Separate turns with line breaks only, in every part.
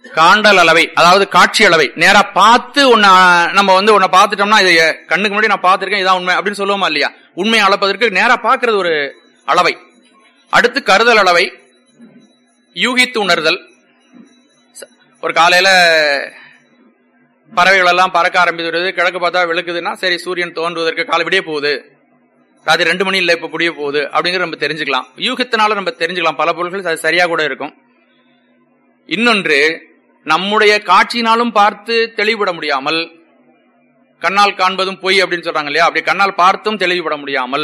காண்டல் அளவை அதாவது காட்சி அளவை நேரா பார்த்து உன்னை நம்ம வந்து உன்னை பார்த்துட்டோம்னா இது கண்ணுக்கு முன்னாடி நான் பார்த்திருக்கேன் இதான் உண்மை அப்படின்னு சொல்லுவோமா இல்லையா உண்மையை அளப்பதற்கு நேரா பார்க்கிறது ஒரு அளவை அடுத்து கருதல் அளவை யூகித்து உணர்தல் ச- ஒரு காலையில பறவைகள் எல்லாம் பறக்க ஆரம்பிக்கிறது கிழக்கு பார்த்தா விளக்குதுன்னா சரி சூரியன் தோன்றுவதற்கு காலை விடிய போகுது ராத்திரி ரெண்டு மணி இல்ல இப்ப புடிய போகுது அப்படிங்கறது நம்ம தெரிஞ்சுக்கலாம் யூகத்தினால நம்ம தெரிஞ்சுக்கலாம் பல பொருட்கள் அது சரியா கூட இருக்கும் இன்னொன்று நம்முடைய காட்சியினாலும் பார்த்து தெளிவுபட முடியாமல் கண்ணால் காண்பதும் பொய் அப்படின்னு சொல்றாங்க இல்லையா அப்படி கண்ணால் பார்த்தும் தெளிவுபட முடியாமல்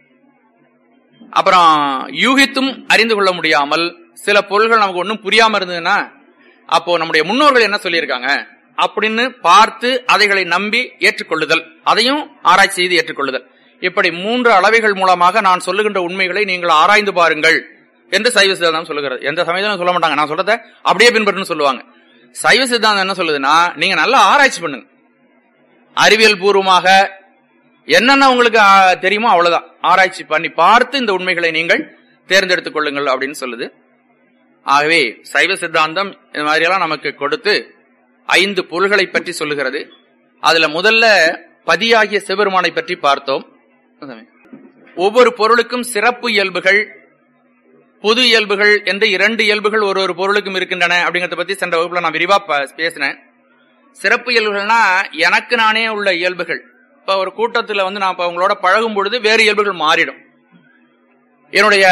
அப்புறம் யூகித்தும் அறிந்து கொள்ள முடியாமல் சில பொருள்கள் நமக்கு ஒன்றும் புரியாம இருந்ததுன்னா அப்போ நம்முடைய முன்னோர்கள் என்ன சொல்லியிருக்காங்க அப்படின்னு பார்த்து அதைகளை நம்பி ஏற்றுக்கொள்ளுதல் அதையும் ஆராய்ச்சி செய்து ஏற்றுக்கொள்ளுதல் இப்படி மூன்று அளவைகள் மூலமாக நான் சொல்லுகின்ற உண்மைகளை நீங்கள் ஆராய்ந்து பாருங்கள் என்று சைவ சித்தாந்தம் சொல்லுகிறது எந்த சமயத்திலும் சொல்ல மாட்டாங்க நான் சொல்றத அப்படியே பின்பற்றுன்னு சொல்லுவாங்க சைவ சித்தாந்தம் என்ன சொல்லுதுன்னா நீங்க நல்லா ஆராய்ச்சி பண்ணுங்க அறிவியல் பூர்வமாக என்னென்ன உங்களுக்கு ஆ, தெரியுமோ அவ்வளவுதான் ஆராய்ச்சி பண்ணி பார்த்து இந்த உண்மைகளை நீங்கள் தேர்ந்தெடுத்துக் கொள்ளுங்கள் அப்படின்னு சொல்லுது ஆகவே சைவ சித்தாந்தம் இந்த மாதிரியெல்லாம் நமக்கு கொடுத்து ஐந்து பொருள்களை பற்றி சொல்லுகிறது அதுல முதல்ல பதியாகிய சிவபெருமானை பற்றி பார்த்தோம் ஒவ்வொரு பொருளுக்கும் சிறப்பு இயல்புகள் பொது இயல்புகள் என்று இரண்டு இயல்புகள் ஒரு ஒரு பொருளுக்கும் இருக்கின்றன அப்படிங்கறத பத்தி சென்ற வகுப்புல நான் விரிவா ப- பேசினேன் சிறப்பு இயல்புகள்னா எனக்கு நானே உள்ள இயல்புகள் இப்ப ஒரு கூட்டத்துல வந்து நான் இப்ப உங்களோட பழகும் பொழுது வேறு இயல்புகள் மாறிடும் என்னுடைய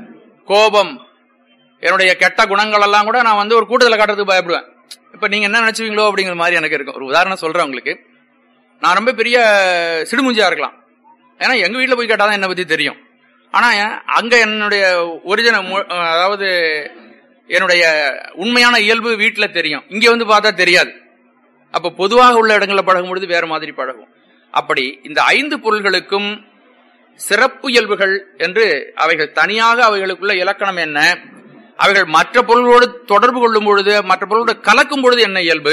கோபம் என்னுடைய கெட்ட குணங்கள் எல்லாம் கூட நான் வந்து ஒரு கூட்டத்துல காட்டுறதுக்கு பயப்படுவேன் இப்ப நீங்க என்ன நினைச்சுவீங்களோ அப்படிங்கிற மாதிரி எனக்கு இருக்கும் ஒரு உதாரணம் சொல்றேன் உங்களுக்கு நான் ரொம்ப பெரிய சிடுமுஞ்சியா இருக்கலாம் ஏன்னா எங்க வீட்டுல போய் கேட்டாதான் என்னை பத்தி தெரியும் ஆனா அங்க என்னுடைய ஒரிஜினல் அதாவது என்னுடைய உண்மையான இயல்பு வீட்டுல தெரியும் இங்க வந்து பார்த்தா தெரியாது அப்ப பொதுவாக உள்ள இடங்கள்ல பழகும் பொழுது வேற மாதிரி பழகும் அப்படி இந்த ஐந்து பொருள்களுக்கும் சிறப்பு இயல்புகள் என்று அவைகள் தனியாக அவைகளுக்குள்ள இலக்கணம் என்ன அவைகள் மற்ற பொருள்களோடு தொடர்பு கொள்ளும் பொழுது மற்ற பொருளோடு கலக்கும் பொழுது என்ன இயல்பு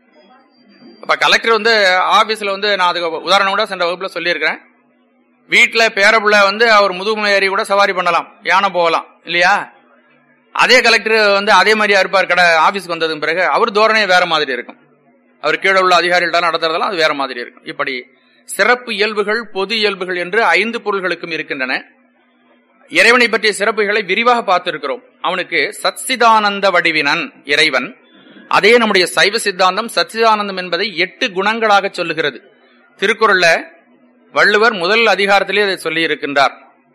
அப்ப கலெக்டர் வந்து ஆபீஸ்ல வந்து நான் அதுக்கு உதாரணம் கூட சென்ற வகுப்புல சொல்லியிருக்கிறேன் வீட்டுல பேரப்புள்ள வந்து அவர் முதுகுமலை ஏறி கூட சவாரி பண்ணலாம் யானை போகலாம் இல்லையா அதே கலெக்டர் வந்து அதே மாதிரியா இருப்பார் கடை ஆபீஸ்க்கு வந்ததுக்கு பிறகு அவர் தோரணையே வேற மாதிரி இருக்கும் அவர் கீழே உள்ள அதிகாரிகள்ட்ட நடத்துறதெல்லாம் அது வேற மாதிரி இருக்கும் இப்படி சிறப்பு இயல்புகள் பொது இயல்புகள் என்று ஐந்து பொருள்களுக்கும் இருக்கின்றன இறைவனை பற்றிய சிறப்புகளை விரிவாக பார்த்திருக்கிறோம் அவனுக்கு சச்சிதானந்த வடிவினன் இறைவன் அதே நம்முடைய சைவ சித்தாந்தம் சச்சிதானந்தம் என்பதை எட்டு குணங்களாக சொல்லுகிறது திருக்குறள்ல வள்ளுவர் முதல் அதிகாரத்திலே அதை சொல்லி இருக்கின்றார்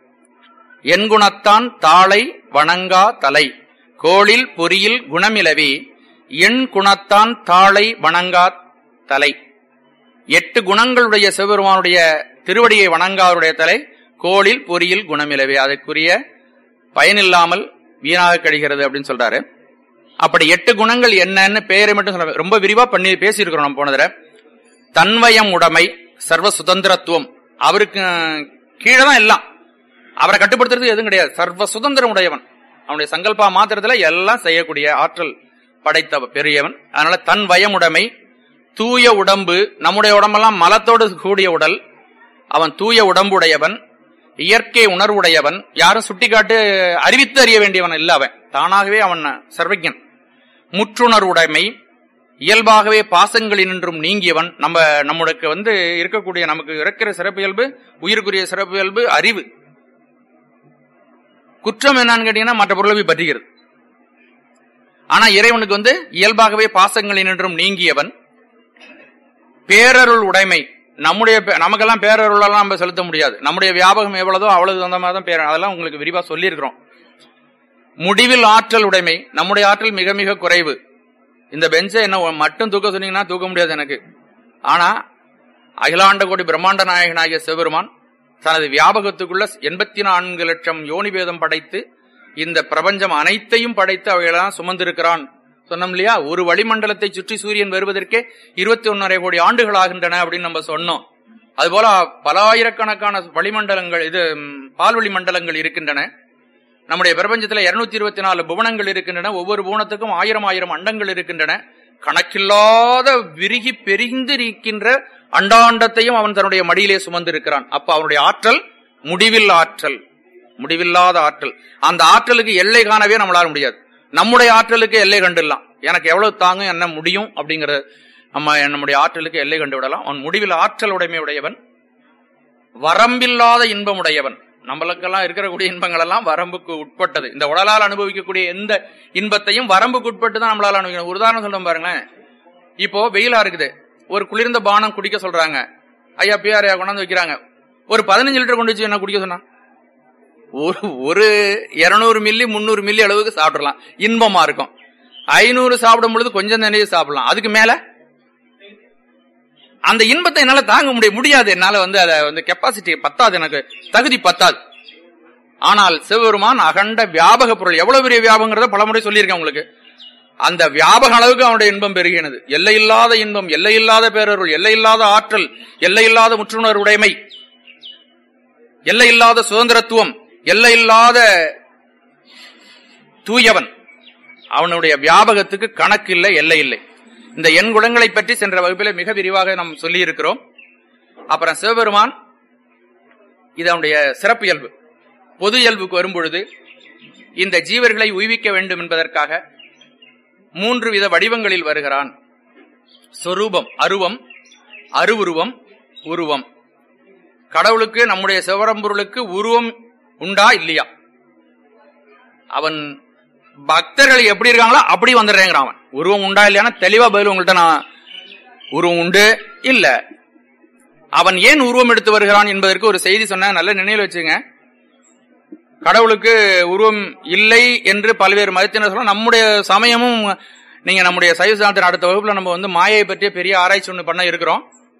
என் குணத்தான் தாளை வணங்கா தலை கோளில் பொறியில் குணமிலவி என் குணத்தான் தாளை வணங்கா தலை எட்டு குணங்களுடைய சிவபெருமானுடைய திருவடியை வணங்காருடைய தலை கோளில் பொறியில் குணமிலவே அதற்குரிய பயனில்லாமல் வீணாக கழிகிறது அப்படின்னு சொல்றாரு அப்படி எட்டு குணங்கள் என்னன்னு பெயரை மட்டும் சொல்ல ரொம்ப விரிவா பண்ணி பேசியிருக்கிறோம் நம்ம போன தடவை தன்வயம் உடைமை சர்வ சுதந்திரத்துவம் அவருக்கு கீழே தான் எல்லாம் அவரை கட்டுப்படுத்துறது எதுவும் கிடையாது சர்வ சுதந்திரம் உடையவன் அவனுடைய சங்கல்பா மாத்திரத்துல எல்லாம் செய்யக்கூடிய ஆற்றல் படைத்த பெரியவன் அதனால தன் வயமுடைமை தூய உடம்பு நம்முடைய உடம்பெல்லாம் மலத்தோடு கூடிய உடல் அவன் தூய உடம்புடையவன் இயற்கை உணர்வுடையவன் யாரும் சுட்டிக்காட்டு அறிவித்து அறிய வேண்டியவன் இல்ல அவன் தானாகவே அவன் சர்வஜன் முற்றுணர்வுடைமை இயல்பாகவே பாசங்களினின்றும் நீங்கியவன் நம்ம நம்மளுக்கு வந்து இருக்கக்கூடிய நமக்கு இருக்கிற சிறப்பு இயல்பு உயிருக்குரிய சிறப்பு இயல்பு அறிவு குற்றம் என்னன்னு கேட்டீங்கன்னா மற்ற பொருளை போய் பற்றுகிறது ஆனா இறைவனுக்கு வந்து இயல்பாகவே பாசங்களினின்றும் நீங்கியவன் பேரருள் உடைமை நம்முடைய பே- நமக்கெல்லாம் பேரருளெல்லாம் நம்ம செலுத்த முடியாது நம்முடைய வியாபகம் எவ்வளவோ அவ்வளவு அந்த மாதிரி தான் பேர் அதெல்லாம் உங்களுக்கு விரிவா சொல்லியிருக்கிறோம் முடிவில் ஆற்றல் உடைமை நம்முடைய ஆற்றல் மிக மிக குறைவு இந்த பெஞ்சை என்ன ஒ- மட்டும் தூக்க சொன்னீங்கன்னா தூக்க முடியாது எனக்கு ஆனா அகிலாண்ட கோடி பிரம்மாண்ட நாயகனாகிய சிவபெருமான் தனது வியாபகத்துக்குள்ள எண்பத்தி நான்கு லட்சம் யோனி பேதம் படைத்து இந்த பிரபஞ்சம் அனைத்தையும் படைத்து அவைகளெல்லாம் சுமந்திருக்கிறான் சொன்னோம் இல்லையா ஒரு வளிமண்டலத்தை சுற்றி சூரியன் வருவதற்கே இருபத்தி ஒன்னரை கோடி ஆண்டுகள் ஆகின்றன அப்படின்னு நம்ம சொன்னோம் அதுபோல பல ஆயிரக்கணக்கான வளிமண்டலங்கள் இது ம், பால்வழி மண்டலங்கள் இருக்கின்றன நம்முடைய பிரபஞ்சத்துல இருநூத்தி இருபத்தி நாலு புவனங்கள் இருக்கின்றன ஒவ்வொரு புவனத்துக்கும் ஆயிரம் ஆயிரம் அண்டங்கள் இருக்கின்றன கணக்கில்லாத விருகி பெரிந்து இருக்கின்ற அண்டாண்டத்தையும் அவன் தன்னுடைய மடியிலே சுமந்திருக்கிறான் அப்ப அவனுடைய ஆற்றல் முடிவில் ஆற்றல் முடிவில்லாத ஆற்றல் அந்த ஆற்றலுக்கு எல்லை காணவே நம்மளால முடியாது நம்முடைய ஆற்றலுக்கு எல்லை கண்டுடலாம் எனக்கு எவ்வளவு தாங்கும் என்ன முடியும் அப்படிங்கறது நம்ம நம்முடைய ஆற்றலுக்கு எல்லை கண்டு விடலாம் அவன் முடிவில் ஆற்றல் உடைமை உடையவன் வரம்பில்லாத இன்பம் உடையவன் நம்மளுக்கெல்லாம் இருக்கக்கூடிய இன்பங்கள் எல்லாம் வரம்புக்கு உட்பட்டது இந்த உடலால் அனுபவிக்கக்கூடிய எந்த இன்பத்தையும் வரம்புக்கு உட்பட்டு தான் நம்மளால அனுபவிக்கணும் ஒரு உதாரணம் சொல்றேன் பாருங்களேன் இப்போ வெயிலா இருக்குது ஒரு குளிர்ந்த பானம் குடிக்க சொல்றாங்க ஐயா பிஆர் கொண்டாந்து வைக்கிறாங்க ஒரு பதினஞ்சு லிட்டர் கொண்டு வச்சு என்ன குடிக்க சொன்னா ஒரு ஒரு இருநூறு மில்லி முந்நூறு மில்லி அளவுக்கு சாப்பிடலாம் இன்பமா இருக்கும் ஐநூறு சாப்பிடும் பொழுது கொஞ்சம் நிறைய சாப்பிடலாம் அதுக்கு மேல அந்த இன்பத்தை என்னால தாங்க முடிய முடியாது என்னால வந்து அதை வந்து கெப்பாசிட்டி பத்தாது எனக்கு தகுதி பத்தாது ஆனால் சிவபெருமான் அகண்ட வியாபக பொருள் எவ்வளவு பெரிய வியாபகங்கிறத பலமுறை சொல்லியிருக்கேன் உங்களுக்கு அந்த வியாபக அளவுக்கு அவனுடைய இன்பம் பெருகினது எல்லையில்லாத இன்பம் எல்லையில்லாத பேரருள் எல்லையில்லாத ஆற்றல் எல்லையில்லாத முற்றுணர் உடைமை எல்லையில்லாத சுதந்திரத்துவம் எல்லையில்லாத தூயவன் அவனுடைய வியாபகத்துக்கு கணக்கு இல்லை எல்லை இல்லை இந்த எண் குணங்களை பற்றி சென்ற வகுப்பில் மிக விரிவாக நாம் சொல்லி இருக்கிறோம் அப்புறம் சிவபெருமான் இது அவனுடைய சிறப்பு இயல்பு பொது இயல்புக்கு வரும்பொழுது இந்த ஜீவர்களை உய்விக்க வேண்டும் என்பதற்காக மூன்று வித வடிவங்களில் வருகிறான் சொரூபம் அருவம் அருவுருவம் உருவம் கடவுளுக்கு நம்முடைய சிவரம்பொருளுக்கு உருவம் உண்டா இல்லையா அவன் பக்தர்கள் எப்படி இருக்காங்களோ அப்படி வந்துடுறேங்கிறான் அவன் உருவம் உண்டா இல்லையானா தெளிவா பதில் உங்கள்கிட்ட நான் உருவம் உண்டு இல்ல அவன் ஏன் உருவம் எடுத்து வருகிறான் என்பதற்கு ஒரு செய்தி சொன்ன நல்ல நினைவில் வச்சுங்க கடவுளுக்கு உருவம் இல்லை என்று பல்வேறு மதத்தினர் சொல்ல நம்முடைய சமயமும் நீங்க நம்முடைய சைவ சாந்திர அடுத்த வகுப்புல நம்ம வந்து மாயை பற்றிய பெரிய ஆராய்ச்சி ஒன்று பண்ண இருக்கிறோம்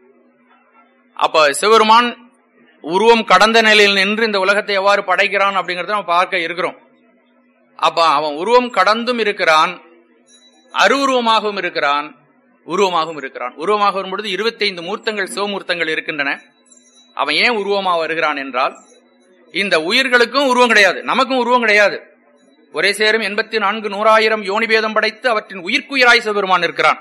அப்ப சிவருமான் உருவம் கடந்த நிலையில் நின்று இந்த உலகத்தை எவ்வாறு படைக்கிறான் அப்படிங்கறத நம்ம பார்க்க இருக்கிறோம் அப்ப அவன் உருவம் கடந்தும் இருக்கிறான் அருவுருவமாகவும் இருக்கிறான் உருவமாகவும் இருக்கிறான் உருவமாக வரும்பொழுது இருபத்தைந்து மூர்த்தங்கள் சிவமூர்த்தங்கள் இருக்கின்றன அவன் ஏன் உருவமாக வருகிறான் என்றால் இந்த உயிர்களுக்கும் உருவம் கிடையாது நமக்கும் உருவம் கிடையாது ஒரே சேரும் எண்பத்தி நான்கு நூறாயிரம் யோனிபேதம் படைத்து அவற்றின் உயிர்க்குயிராய் சிவபெருமான் இருக்கிறான்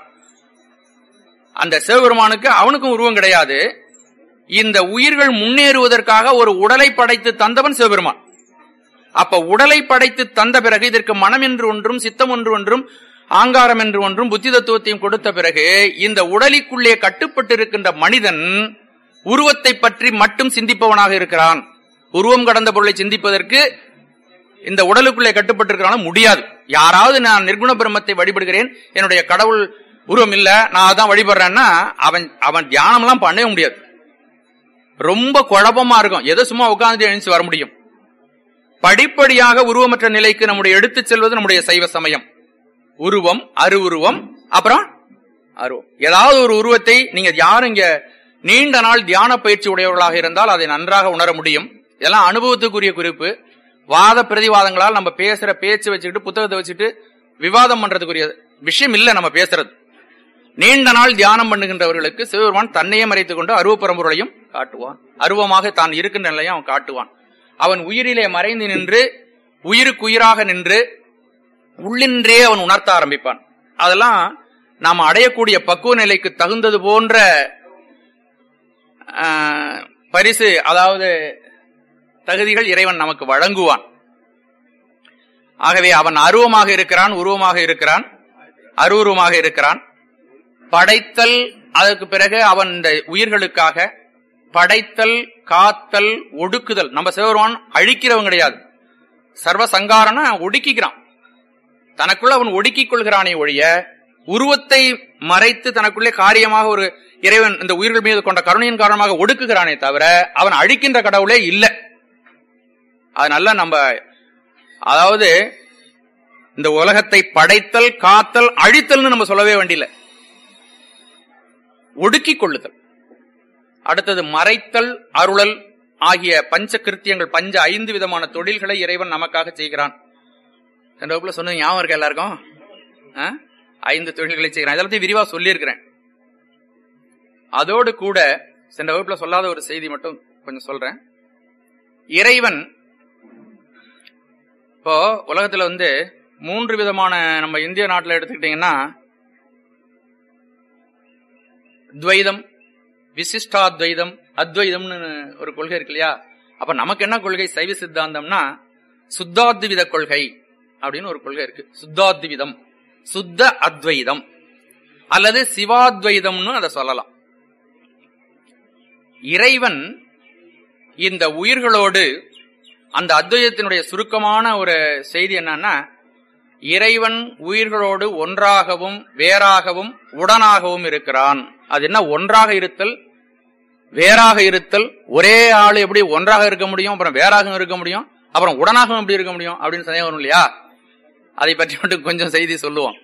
அந்த சிவபெருமானுக்கு அவனுக்கும் உருவம் கிடையாது இந்த உயிர்கள் முன்னேறுவதற்காக ஒரு உடலை படைத்து தந்தவன் சிவபெருமான் அப்ப உடலை படைத்து தந்த பிறகு இதற்கு மனம் என்று ஒன்றும் சித்தம் ஒன்று ஒன்றும் ஆங்காரம் என்று ஒன்றும் புத்தி தத்துவத்தையும் கொடுத்த பிறகு இந்த உடலிக்குள்ளே கட்டுப்பட்டு இருக்கின்ற மனிதன் உருவத்தை பற்றி மட்டும் சிந்திப்பவனாக இருக்கிறான் உருவம் கடந்த பொருளை சிந்திப்பதற்கு இந்த உடலுக்குள்ளே கட்டுப்பட்டிருக்கிறான முடியாது யாராவது நான் நிர்குண பிரம்மத்தை வழிபடுகிறேன் என்னுடைய கடவுள் உருவம் இல்ல நான் அதான் வழிபடுறேன்னா அவன் அவன் தியானம் எல்லாம் பண்ணவே முடியாது ரொம்ப குழப்பமா இருக்கும் எதை சும்மா உட்கார்ந்து எழுந்து வர முடியும் படிப்படியாக உருவமற்ற நிலைக்கு நம்முடைய எடுத்துச் செல்வது நம்முடைய சைவ சமயம் உருவம் அருவுருவம் அப்புறம் அருவம் ஏதாவது ஒரு உருவத்தை நீங்க யாரும் இங்க நீண்ட நாள் தியான பயிற்சி உடையவர்களாக இருந்தால் அதை நன்றாக உணர முடியும் இதெல்லாம் அனுபவத்துக்குரிய குறிப்பு வாத பிரதிவாதங்களால் நம்ம பேசுற பேச்சு வச்சுக்கிட்டு புத்தகத்தை வச்சுட்டு விவாதம் பண்றதுக்குரிய விஷயம் இல்ல நம்ம பேசுறது நீண்ட நாள் தியானம் பண்ணுகின்றவர்களுக்கு சிவபெருமான் தன்னையே மறைத்துக் கொண்டு அருவ பரம்பொருளையும் காட்டுவான் அருவமாக தான் இருக்கின்ற நிலையை அவன் காட்டுவான் அவன் உயிரிலே மறைந்து நின்று உயிருக்குயிராக நின்று உள்ளின்றே அவன் உணர்த்த ஆரம்பிப்பான் அதெல்லாம் நாம் அடையக்கூடிய பக்குவ நிலைக்கு தகுந்தது போன்ற ஆஹ், பரிசு அதாவது தகுதிகள் இறைவன் நமக்கு வழங்குவான் ஆகவே அவன் அருவமாக இருக்கிறான் உருவமாக இருக்கிறான் அருவுருவமாக இருக்கிறான் படைத்தல் அதற்கு பிறகு அவன் இந்த உயிர்களுக்காக படைத்தல் காத்தல் ஒடுக்குதல் நம்ம சிவபெருமான் அழிக்கிறவன் கிடையாது சர்வ சங்காரன ஒடுக்கிக்கிறான் தனக்குள்ள அவன் ஒடுக்கிக் கொள்கிறானே ஒழிய உருவத்தை மறைத்து தனக்குள்ளே காரியமாக ஒரு இறைவன் இந்த உயிர்கள் மீது கொண்ட கருணையின் காரணமாக ஒடுக்குகிறானே தவிர அவன் அழிக்கின்ற கடவுளே இல்லை அதனால நம்ம அதாவது இந்த உலகத்தை படைத்தல் காத்தல் அழித்தல்னு நம்ம சொல்லவே வேண்டியில்லை ஒடுக்கிக் கொள்ளுதல் அடுத்தது மறைத்தல் அருளல் ஆகிய பஞ்ச கிருத்தியங்கள் பஞ்ச ஐந்து விதமான தொழில்களை இறைவன் நமக்காக செய்கிறான் சென்ற வகுப்புல சொன்னது ஞாபகம் இருக்கா எல்லாருக்கும் ஆ? ஐந்து தொழில்களை செய்கிறான் இதெல்லாத்தையும் விரிவா சொல்லியிருக்கிறேன் அதோடு கூட சென்ற வகுப்புல சொல்லாத ஒரு செய்தி மட்டும் கொஞ்சம் சொல்றேன் இறைவன் இப்போ உலகத்துல வந்து மூன்று விதமான நம்ம இந்திய நாட்டில் எடுத்துக்கிட்டீங்கன்னா துவைதம் விசிஷ்டாத்வைதம் அத்வைதம்னு ஒரு கொள்கை இருக்கு இல்லையா அப்ப நமக்கு என்ன கொள்கை சைவ சித்தாந்தம்னா சுத்தாத்வித கொள்கை அப்படின்னு ஒரு கொள்கை இருக்கு சுத்தாத்விதம் சுத்த அத்வைதம் அல்லது சிவாத்வைதம்னு அதை சொல்லலாம் இறைவன் இந்த உயிர்களோடு அந்த அத்வைதத்தினுடைய சுருக்கமான ஒரு செய்தி என்னன்னா இறைவன் உயிர்களோடு ஒன்றாகவும் வேறாகவும் உடனாகவும் இருக்கிறான் அது என்ன ஒன்றாக இருத்தல் வேறாக இருத்தல் ஒரே ஆள் எப்படி ஒன்றாக இருக்க முடியும் அப்புறம் வேறாகவும் இருக்க முடியும் அப்புறம் உடனாகவும் எப்படி இருக்க முடியும் அப்படின்னு சந்தேகம் வரும் இல்லையா அதை பற்றி மட்டும் கொஞ்சம் செய்தி சொல்லுவோம்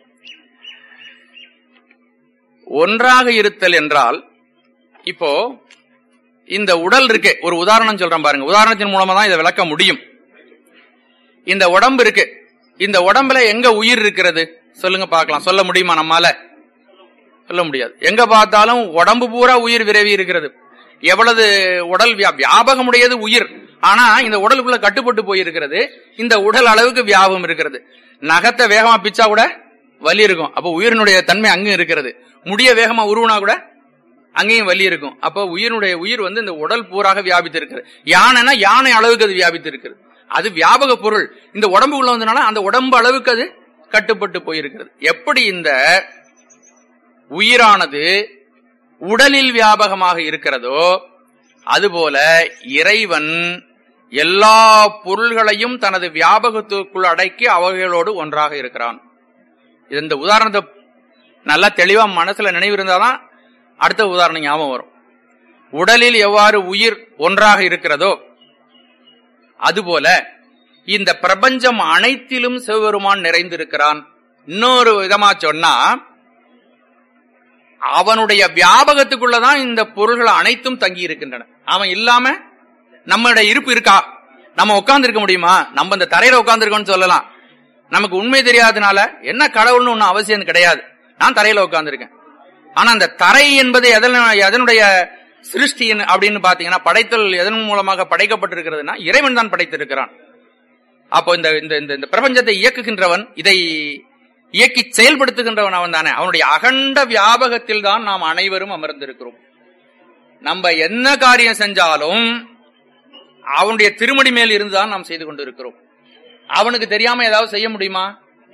ஒன்றாக இருத்தல் என்றால் இப்போ இந்த உடல் இருக்கு ஒரு உதாரணம் சொல்றேன் பாருங்க உதாரணத்தின் மூலமா தான் இதை விளக்க முடியும் இந்த உடம்பு இருக்கு இந்த உடம்புல எங்க உயிர் இருக்கிறது சொல்லுங்க பார்க்கலாம் சொல்ல முடியுமா நம்மால சொல்ல முடியாது எங்க பார்த்தாலும் உடம்பு பூரா உயிர் விரவி இருக்கிறது எவ்வளவு உடல் வியா- வியாபகமுடையது உயிர் ஆனா இந்த உடலுக்குள்ள கட்டுப்பட்டு போயிருக்கிறது இந்த உடல் அளவுக்கு வியாபகம் இருக்கிறது நகத்தை வேகமா பிச்சா கூட வலி இருக்கும் அப்ப உயிரினுடைய தன்மை அங்கும் இருக்கிறது முடிய வேகமா உருவனா கூட அங்கேயும் வலி இருக்கும் அப்ப உயிரினுடைய உயிர் வந்து இந்த உடல் பூராக வியாபித்து இருக்கிறது யானைனா யானை அளவுக்கு அது வியாபித்து இருக்கிறது அது வியாபக பொருள் இந்த உடம்பு உள்ள வந்தனால அந்த உடம்பு அளவுக்கு அது கட்டுப்பட்டு போயிருக்கிறது எப்படி இந்த உயிரானது உடலில் வியாபகமாக இருக்கிறதோ அதுபோல இறைவன் எல்லா பொருள்களையும் தனது வியாபகத்துக்குள் அடக்கி அவைகளோடு ஒன்றாக இருக்கிறான் இது இந்த உதாரணத்தை நல்லா தெளிவா மனசுல நினைவு இருந்தாதான் அடுத்த உதாரணம் ஞாபகம் வரும் உடலில் எவ்வாறு உயிர் ஒன்றாக இருக்கிறதோ அதுபோல இந்த பிரபஞ்சம் அனைத்திலும் சிவபெருமான் நிறைந்திருக்கிறான் இன்னொரு விதமா சொன்னா அவனுடைய வியாபகத்துக்குள்ளதான் இந்த பொருள்கள் அனைத்தும் தங்கி இருக்கின்றன அவன் இல்லாம நம்மளுடைய இருப்பு இருக்கா நம்ம உட்கார்ந்து இருக்க முடியுமா நம்ம இந்த தரையில உட்கார்ந்து இருக்கோம்னு சொல்லலாம் நமக்கு உண்மை தெரியாதனால என்ன கடவுள்னு ஒன்னும் அவசியம் கிடையாது நான் தரையில உட்கார்ந்து இருக்கேன் ஆனா அந்த தரை என்பது எதன் எதனுடைய சிருஷ்டியின் அப்படின்னு பாத்தீங்கன்னா படைத்தல் எதன் மூலமாக படைக்கப்பட்டிருக்கிறதுனா இறைவன் தான் படைத்திருக்கிறான் அப்போ இந்த இந்த இந்த- இந்த பிரபஞ்சத்தை இயக்குகின்றவன் இதை இயக்கி செயல்படுத்துகின்றவன் அவன் தானே அவனுடைய அகண்ட வியாபகத்தில் தான் நாம் அனைவரும் அமர்ந்திருக்கிறோம் நம்ம என்ன காரியம் செஞ்சாலும் அவனுடைய திருமடி மேல் இருந்துதான் நாம் செய்து கொண்டிருக்கிறோம் அவனுக்கு தெரியாம ஏதாவது செய்ய முடியுமா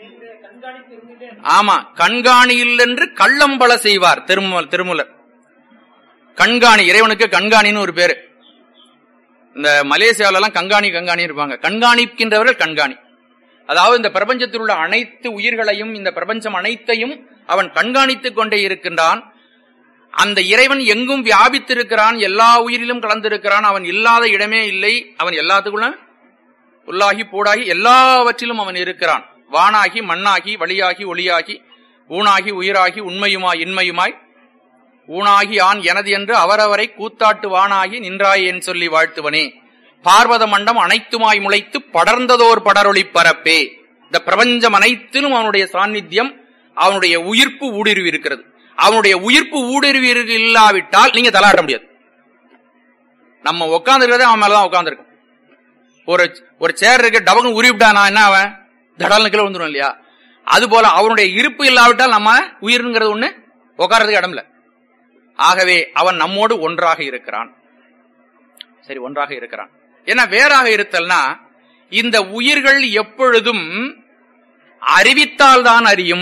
ஆமா கண்காணியில் என்று கள்ளம் பல செய்வார் திருமூல் திருமூலர் கண்காணி இறைவனுக்கு கண்காணின்னு ஒரு பேரு இந்த மலேசியாவில எல்லாம் கண்காணி கண்காணி இருப்பாங்க கண்காணிக்கின்றவர்கள் கண்காணி அதாவது இந்த பிரபஞ்சத்தில் உள்ள அனைத்து உயிர்களையும் இந்த பிரபஞ்சம் அனைத்தையும் அவன் கண்காணித்துக் கொண்டே இருக்கின்றான் அந்த இறைவன் எங்கும் வியாபித்திருக்கிறான் எல்லா உயிரிலும் கலந்திருக்கிறான் அவன் இல்லாத இடமே இல்லை அவன் எல்லாத்துக்குள்ள உள்ளாகி பூடாகி எல்லாவற்றிலும் அவன் இருக்கிறான் வானாகி மண்ணாகி வழியாகி ஒளியாகி ஊனாகி உயிராகி உண்மையுமாய் இன்மையுமாய் ஊனாகி ஆண் எனது என்று அவரவரை கூத்தாட்டு வானாகி நின்றாய் என் சொல்லி வாழ்த்துவனே பார்வத மண்டம் அனைத்துமாய் முளைத்து படர்ந்ததோர் படரொளி பரப்பே இந்த பிரபஞ்சம் அனைத்திலும் அவனுடைய சாநித்தியம் அவனுடைய உயிர்ப்பு ஊடுருவி இருக்கிறது அவனுடைய உயிர்ப்பு ஊடுருவி இருக்கு இல்லாவிட்டால் நீங்க தலாட்ட முடியாது நம்ம உட்காந்துருக்கிறதே அவன் மேலதான் உட்காந்துருக்கும் ஒரு ஒரு சேர் இருக்கு டபக்கு உருவிட்டானா என்ன அவன் தடால்னு கீழே வந்துடும் இல்லையா அது போல அவனுடைய இருப்பு இல்லாவிட்டால் நம்ம உயிர்ங்கிறது ஒண்ணு உட்கார்றதுக்கு இடம் இல்ல ஆகவே அவன் நம்மோடு ஒன்றாக இருக்கிறான் சரி ஒன்றாக இருக்கிறான் ஏன்னா வேறாக இருத்தல்னா இந்த உயிர்கள் எப்பொழுதும் அறிவித்தால் தான் அறியும்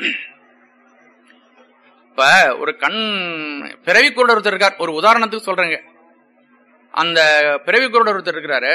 இப்ப ஒரு கண் பிறவி குருடர் ஒருத்தர் இருக்கார் ஒரு உதாரணத்துக்கு சொல்றேங்க அந்த பிறவி குருடர் ஒருத்தர் இருக்கிறாரு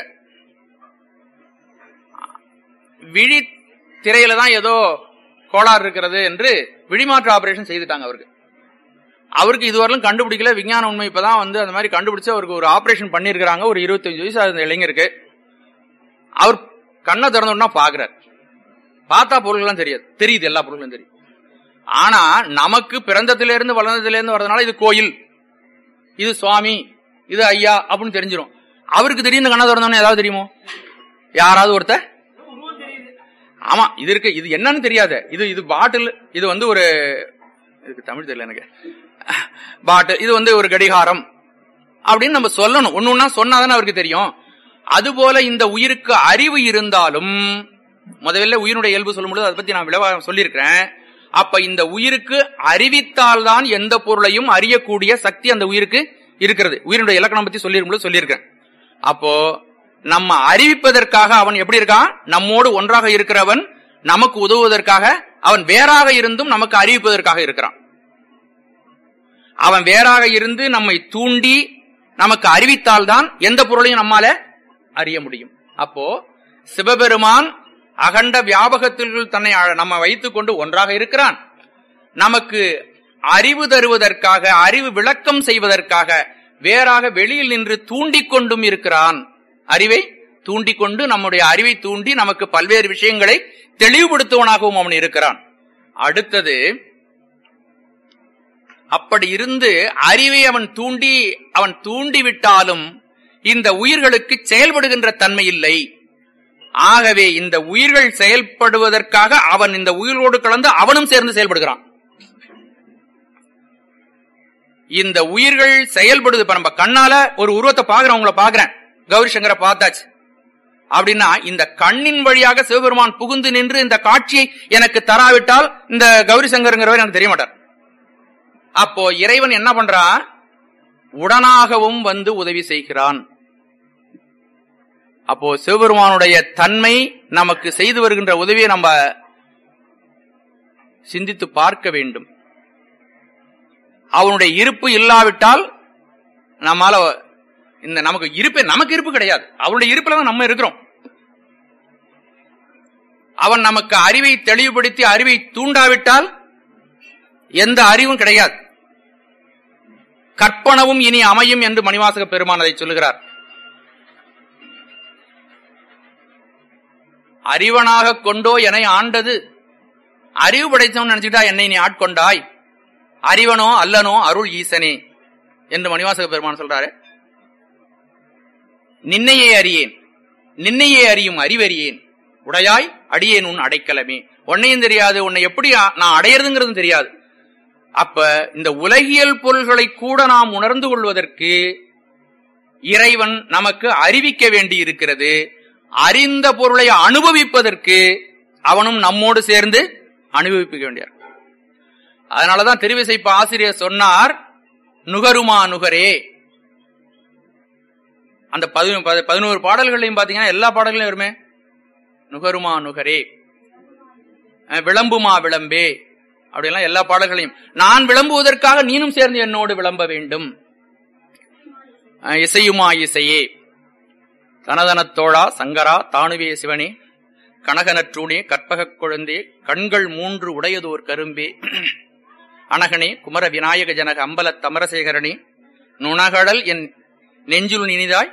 விழி திரையில தான் ஏதோ கோளாறு இருக்கிறது என்று விழிமாற்று ஆபரேஷன் செய்துட்டாங்க அவருக்கு அவருக்கு இதுவரையிலும் கண்டுபிடிக்கல விஞ்ஞான உண்மை இப்பதான் வந்து அந்த மாதிரி கண்டுபிடிச்சு அவருக்கு ஒரு ஆபரேஷன் பண்ணிருக்காங்க ஒரு இருபத்தஞ்சு வயசு அந்த இளைஞருக்கு அவர் கண்ணை திறந்தோன்னா பாக்குறாரு பார்த்தா பொருள்லாம் தெரியாது தெரியுது எல்லா பொருளும் தெரியும் ஆனா நமக்கு பிறந்ததுல இருந்து வளர்ந்ததுல இருந்து வர்றதுனால இது கோயில் இது சுவாமி இது ஐயா அப்படின்னு தெரிஞ்சிரும் அவருக்கு திடீர்னு கண்ணை திறந்தோன்னு ஏதாவது தெரியுமோ யாராவது ஒருத்தர் ஆமா இது இருக்கு இது என்னன்னு தெரியாது இது இது பாட்டில் இது வந்து ஒரு இதுக்கு தமிழ் தெரியல எனக்கு பாட்டில் இது வந்து ஒரு கடிகாரம் அப்படின்னு நம்ம சொல்லணும் ஒண்ணு ஒன்னா சொன்னாதானே அவருக்கு தெரியும் அதுபோல இந்த உயிருக்கு அறிவு இருந்தாலும் முதல்ல உயிரினுடைய இயல்பு சொல்லும்போது அதை பத்தி நான் விளவா சொல்லியிருக்கிறேன் அப்ப இந்த உயிருக்கு அறிவித்தால்தான் எந்த பொருளையும் அறியக்கூடிய சக்தி அந்த உயிருக்கு இருக்கிறது உயிரினுடைய இலக்கணம் பத்தி சொல்லியிருக்கும்போது சொல்லியிருக்கேன் அப்போ நம்ம அறிவிப்பதற்காக அவன் எப்படி இருக்கான் நம்மோடு ஒன்றாக இருக்கிறவன் நமக்கு உதவுவதற்காக அவன் வேறாக இருந்தும் நமக்கு அறிவிப்பதற்காக இருக்கிறான் அவன் வேறாக இருந்து நம்மை தூண்டி நமக்கு அறிவித்தால்தான் எந்த பொருளையும் நம்மால அறிய முடியும் அப்போ சிவபெருமான் அகண்ட வியாபகத்தில் தன்னை அ- நம்ம வைத்துக் கொண்டு ஒன்றாக இருக்கிறான் நமக்கு அறிவு தருவதற்காக அறிவு விளக்கம் செய்வதற்காக வேறாக வெளியில் நின்று தூண்டிக் கொண்டும் இருக்கிறான் அறிவை தூண்டிக் கொண்டு நம்முடைய அறிவை தூண்டி நமக்கு பல்வேறு விஷயங்களை தெளிவுபடுத்துவனாகவும் அவன் இருக்கிறான் அடுத்தது அப்படி இருந்து அறிவை அவன் தூண்டி அவன் தூண்டி விட்டாலும் இந்த உயிர்களுக்கு செயல்படுகின்ற தன்மை இல்லை ஆகவே இந்த உயிர்கள் செயல்படுவதற்காக அவன் இந்த உயிரோடு கலந்து அவனும் சேர்ந்து செயல்படுகிறான் இந்த உயிர்கள் செயல்படுது இப்ப நம்ம கண்ணால ஒரு உருவத்தை பாக்குறேன் உங்களை பாக்குறேன் கௌரி சங்கரை பார்த்தாச்சு அப்படின்னா இந்த கண்ணின் வழியாக சிவபெருமான் புகுந்து நின்று இந்த காட்சியை எனக்கு தராவிட்டால் இந்த கௌரி சங்கருங்கிறவர் எனக்கு தெரிய மாட்டார் அப்போ இறைவன் என்ன பண்றான் உடனாகவும் வந்து உதவி செய்கிறான் அப்போ சிவபெருமானுடைய தன்மை நமக்கு செய்து வருகின்ற உதவியை நம்ம சிந்தித்து பார்க்க வேண்டும் அவனுடைய இருப்பு இல்லாவிட்டால் நம்மால இந்த நமக்கு இருப்பே நமக்கு இருப்பு கிடையாது அவனுடைய இருப்புல தான் நம்ம இருக்கிறோம் அவன் நமக்கு அறிவை தெளிவுபடுத்தி அறிவை தூண்டாவிட்டால் எந்த அறிவும் கிடையாது கற்பனவும் இனி அமையும் என்று மணிவாசக பெருமான் அதை சொல்லுகிறார் அறிவனாக கொண்டோ என ஆண்டது அறிவு படைத்தவன் நினைச்சுட்டா என்னை நீ ஆட்கொண்டாய் அறிவனோ அல்லனோ அருள் ஈசனே என்று மணிவாசக பெருமான் சொல்றாரு நின்னையே அறியேன் நின்னையே அறியும் அறிவறியேன் உடையாய் அடியேன் உன் அடைக்கலமே உன்னையும் தெரியாது உன்னை எப்படி அ- நான் அடையிறதுங்கிறதும் தெரியாது அப்ப இந்த உலகியல் பொருள்களை கூட நாம் உணர்ந்து கொள்வதற்கு இறைவன் நமக்கு அறிவிக்க வேண்டி இருக்கிறது அறிந்த பொருளை அனுபவிப்பதற்கு அவனும் நம்மோடு சேர்ந்து அனுபவிக்க வேண்டியார் அதனாலதான் திருவிசைப்ப ஆசிரியர் சொன்னார் நுகருமா நுகரே அந்த பதி- பதி- பதினோரு பாடல்களையும் பாத்தீங்கன்னா எல்லா பாடல்களையும் வருமே நுகருமா நுகரே அஹ் விளம்புமா விளம்பே அப்படியெல்லாம் எல்லா பாடல்களையும் நான் விளம்புவதற்காக நீனும் சேர்ந்து என்னோடு விளம்ப வேண்டும் அஹ் இசையுமா இசையே தனதனத் தோழா சங்கரா தானுவே சிவனே கனகனற்றூனே கற்பகக் குழந்தே கண்கள் மூன்று உடையதோர் கரும்பே அனகனே குமர விநாயக ஜனக அம்பலத் தமரசேகரனே நுணகடல் என் நெஞ்சுள் நினிதாய்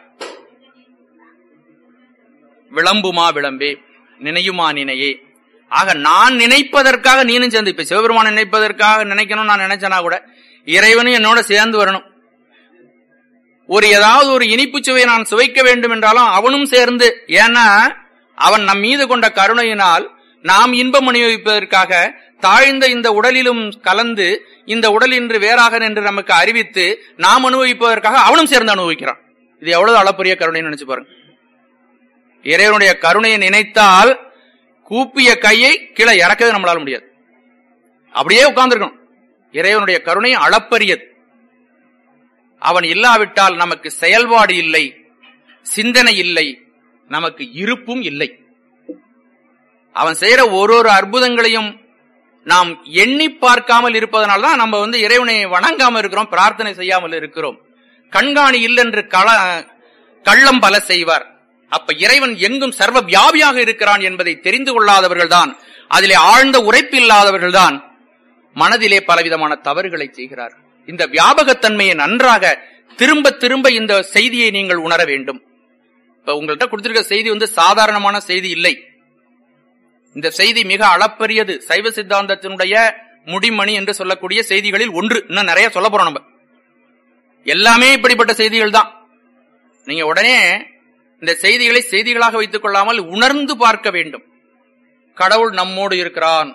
விளம்புமா விளம்பே நினையுமா நினையே ஆக நான் நினைப்பதற்காக நீனும் சேர்ந்து இப்ப சிவபெருமான் நினைப்பதற்காக நினைக்கணும் நான் நினைச்சனா கூட இறைவனும் என்னோட சேர்ந்து வரணும் ஒரு ஏதாவது ஒரு இனிப்பு சுவையை நான் சுவைக்க வேண்டும் என்றாலும் அவனும் சேர்ந்து ஏன்னா அவன் நம் மீது கொண்ட கருணையினால் நாம் இன்பம் அனுபவிப்பதற்காக தாழ்ந்த இந்த உடலிலும் கலந்து இந்த உடல் இன்று வேறாக என்று நமக்கு அறிவித்து நாம் அனுபவிப்பதற்காக அவனும் சேர்ந்து அனுபவிக்கிறான் இது எவ்வளவு அளப்பரிய கருணைன்னு நினைச்சு பாருங்க இறைவனுடைய கருணையை நினைத்தால் கூப்பிய கையை கீழே இறக்கவே நம்மளால முடியாது அப்படியே உட்கார்ந்துருக்கணும் இறைவனுடைய கருணை அளப்பரியது அவன் இல்லாவிட்டால் நமக்கு செயல்பாடு இல்லை சிந்தனை இல்லை நமக்கு இருப்பும் இல்லை அவன் செய்யற ஒரு ஒரு அற்புதங்களையும் நாம் எண்ணி பார்க்காமல் இருப்பதனால தான் நம்ம வந்து இறைவனை வணங்காம இருக்கிறோம் பிரார்த்தனை செய்யாமல் இருக்கிறோம் கண்காணி இல்லென்று கள கள்ளம் பல செய்வார் அப்ப இறைவன் எங்கும் சர்வ வியாபியாக இருக்கிறான் என்பதை தெரிந்து கொள்ளாதவர்கள் தான் அதிலே ஆழ்ந்த உரைப்பு இல்லாதவர்கள் தான் மனதிலே பலவிதமான தவறுகளை செய்கிறார் இந்த வியாபகத்தன்மையை நன்றாக திரும்ப திரும்ப இந்த செய்தியை நீங்கள் உணர வேண்டும் இப்ப உங்கள்கிட்ட கொடுத்திருக்க செய்தி வந்து சாதாரணமான செய்தி இல்லை இந்த செய்தி மிக அளப்பரியது சைவ சித்தாந்தத்தினுடைய முடிமணி என்று சொல்லக்கூடிய செய்திகளில் ஒன்று இன்னும் நிறைய சொல்ல போறோம் நம்ம எல்லாமே இப்படிப்பட்ட செய்திகள் தான் நீங்க உடனே இந்த செய்திகளை செய்திகளாக வைத்துக் கொள்ளாமல் உணர்ந்து பார்க்க வேண்டும் கடவுள் நம்மோடு இருக்கிறான்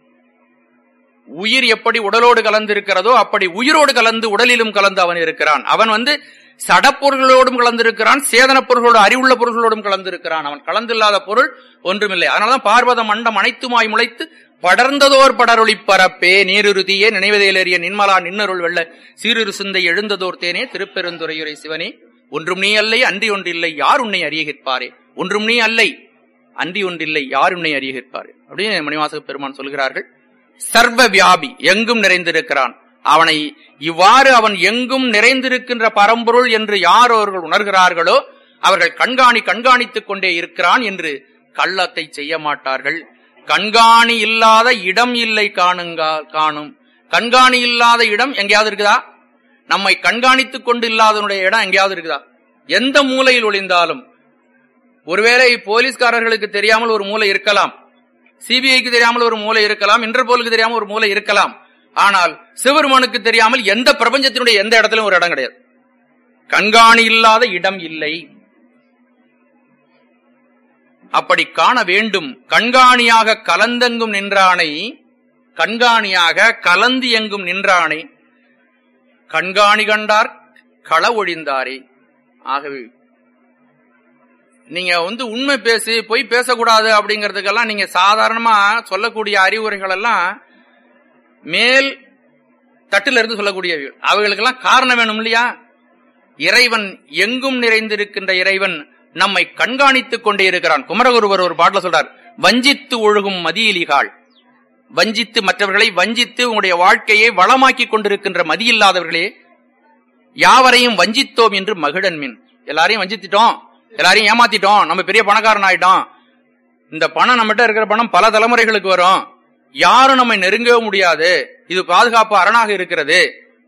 உயிர் எப்படி உடலோடு கலந்து இருக்கிறதோ அப்படி உயிரோடு கலந்து உடலிலும் கலந்து அவன் இருக்கிறான் அவன் வந்து சடப்பொருள்களோடும் கலந்திருக்கிறான் சேதன பொருள்களோடு அறிவுள்ள பொருள்களோடும் கலந்திருக்கிறான் அவன் கலந்தில்லாத பொருள் ஒன்றுமில்லை அதனாலதான் பார்வத மண்டம் அனைத்துமாய் முளைத்து படர்ந்ததோர் படரொளி பரப்பே நீருறுதியே நினைவதையிலேறிய நின்மலா நின்னருள் வெள்ள சீருரு சிந்தை எழுந்ததோர் தேனே திருப்பெருந்துறையுரை சிவனே ஒன்றும் நீ அல்லை அன்றி ஒன்றில்லை யார் உன்னை அறியகிற்பாரே ஒன்றும் நீ அல்லை அன்றி ஒன்றில்லை யார் உன்னை அறியிருப்பார் அப்படின்னு மணிவாசக பெருமான் சொல்கிறார்கள் சர்வ வியாபி எங்கும் நிறைந்திருக்கிறான் அவனை இவ்வாறு அவன் எங்கும் நிறைந்திருக்கின்ற பரம்பொருள் என்று யார் அவர்கள் உணர்கிறார்களோ அவர்கள் கண்காணி கண்காணித்துக் கொண்டே இருக்கிறான் என்று கள்ளத்தை செய்ய மாட்டார்கள் கண்காணி இல்லாத இடம் இல்லை காணுங்கா காணும் கண்காணி இல்லாத இடம் எங்கேயாவது இருக்குதா நம்மை கண்காணித்துக் கொண்டு இல்லாதனுடைய இடம் எங்கேயாவது இருக்குதா எந்த மூலையில் ஒளிந்தாலும் ஒருவேளை போலீஸ்காரர்களுக்கு தெரியாமல் ஒரு மூலை இருக்கலாம் சிபிஐக்கு தெரியாமல் ஒரு மூலை இருக்கலாம் இன்டர்போலுக்கு தெரியாமல் ஒரு மூலை இருக்கலாம் ஆனால் சிவருமனுக்கு தெரியாமல் எந்த பிரபஞ்சத்தினுடைய எந்த இடத்திலும் ஒரு இடம் கிடையாது கண்காணி இல்லாத இடம் இல்லை அப்படி காண வேண்டும் கண்காணியாக கலந்தெங்கும் நின்றானை கண்காணியாக கலந்து எங்கும் நின்றானை கண்காணி கண்டார் கள ஒழிந்தாரே ஆகவே நீங்க வந்து உண்மை பேசி பொய் பேசக்கூடாது அப்படிங்கறதுக்கெல்லாம் நீங்க சாதாரணமா சொல்லக்கூடிய அறிவுரைகள் எல்லாம் மேல் தட்டில இருந்து சொல்லக்கூடியவைகள் அவைகளுக்கெல்லாம் காரணம் வேணும் இல்லையா இறைவன் எங்கும் நிறைந்திருக்கின்ற இறைவன் நம்மை கண்காணித்துக் கொண்டே இருக்கிறான் குமரகுருவர் ஒரு பாட்டுல சொல்றார் வஞ்சித்து ஒழுகும் மதியிலிகாள் வஞ்சித்து மற்றவர்களை வஞ்சித்து உங்களுடைய வாழ்க்கையை வளமாக்கி கொண்டிருக்கின்ற மதியில்லாதவர்களே யாவரையும் வஞ்சித்தோம் என்று மகிழன் மின் எல்லாரையும் வஞ்சித்திட்டோம் எல்லாரையும் ஏமாத்திட்டோம் நம்ம பெரிய பணக்காரன் ஆயிட்டோம் இந்த பணம் நம்மகிட்ட இருக்கிற பணம் பல தலைமுறைகளுக்கு வரும் யாரும் நம்மை நெருங்கவே முடியாது இது பாதுகாப்பு அரணாக இருக்கிறது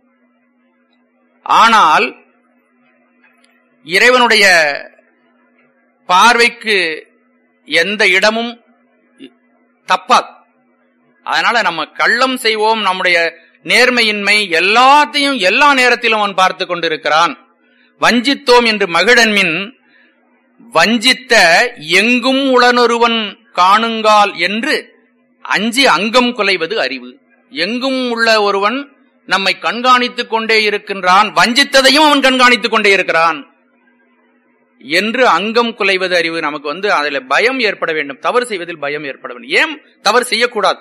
ஆனால் இறைவனுடைய பார்வைக்கு எந்த இடமும் தப்பாது அதனால நம்ம கள்ளம் செய்வோம் நம்முடைய நேர்மையின்மை எல்லாத்தையும் எல்லா நேரத்திலும் அவன் பார்த்து கொண்டிருக்கிறான் வஞ்சித்தோம் என்று மகிழன்மின் வஞ்சித்த எங்கும் உளனொருவன் காணுங்கால் என்று அஞ்சி அங்கம் குலைவது அறிவு எங்கும் உள்ள ஒருவன் நம்மை கண்காணித்துக் கொண்டே இருக்கின்றான் வஞ்சித்ததையும் அவன் கண்காணித்துக் கொண்டே இருக்கிறான் என்று அங்கம் குலைவது அறிவு நமக்கு வந்து அதுல பயம் ஏற்பட வேண்டும் தவறு செய்வதில் பயம் ஏற்பட வேண்டும் ஏன் தவறு செய்யக்கூடாது